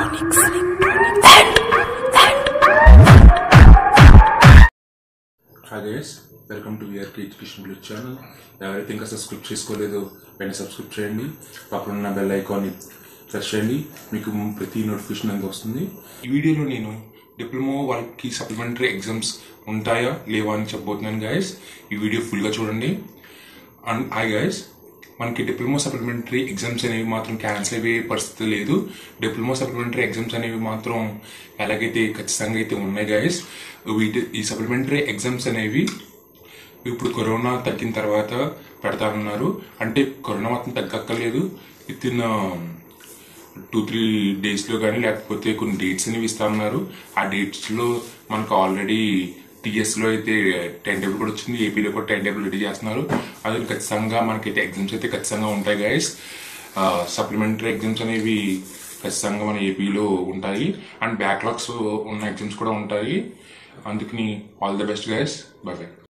hi guys welcome to VRK education blue channel ఎవరైతే ఇంకా subscribe చేసుకోలేదో వెంటనే సబ్స్క్రైబ్ చేయండి పక్కన ఉన్న బెల్ ఐకాన్ని ప్రెస్ చేయండి మీకు ప్రతి నోటిఫికేషన్ అనేది వస్తుంది ఈ వీడియోలో నేను డిప్లొమా వాళ్ళకి సప్లిమెంటరీ ఎగ్జామ్స్ ఉంటాయా లేవా అని చెప్పబోతున్నాను గైస్ ఈ వీడియో ఫుల్గా చూడండి అండ్ హాయ్ గైస్ మనకి డిప్లొమా సప్లిమెంటరీ ఎగ్జామ్స్ అనేవి మాత్రం క్యాన్సిల్ అయ్యే పరిస్థితి లేదు డిప్లొమా సప్లిమెంటరీ ఎగ్జామ్స్ అనేవి మాత్రం ఎలాగైతే ఖచ్చితంగా అయితే ఉన్నాయి గైస్ వీటి ఈ సప్లిమెంటరీ ఎగ్జామ్స్ అనేవి ఇప్పుడు కరోనా తగ్గిన తర్వాత పెడతారన్నారు అంటే కరోనా మాత్రం తగ్గక్కర్లేదు విత్ ఇన్ టూ త్రీ డేస్లో కానీ లేకపోతే కొన్ని డేట్స్ అనేవి ఇస్తా ఉన్నారు ఆ డేట్స్లో మనకు ఆల్రెడీ టీఎస్లో అయితే టైం టేబుల్ కూడా వచ్చింది ఏపీలో కూడా టైం టేబుల్ రెడీ చేస్తున్నారు అది ఖచ్చితంగా మనకైతే ఎగ్జామ్స్ అయితే ఖచ్చితంగా ఉంటాయి గైస్ సప్లిమెంటరీ ఎగ్జామ్స్ అనేవి ఖచ్చితంగా మన ఏపీలో ఉంటాయి అండ్ బ్యాక్లాగ్స్ ఉన్న ఎగ్జామ్స్ కూడా ఉంటాయి అందుకని all the best guys bye bye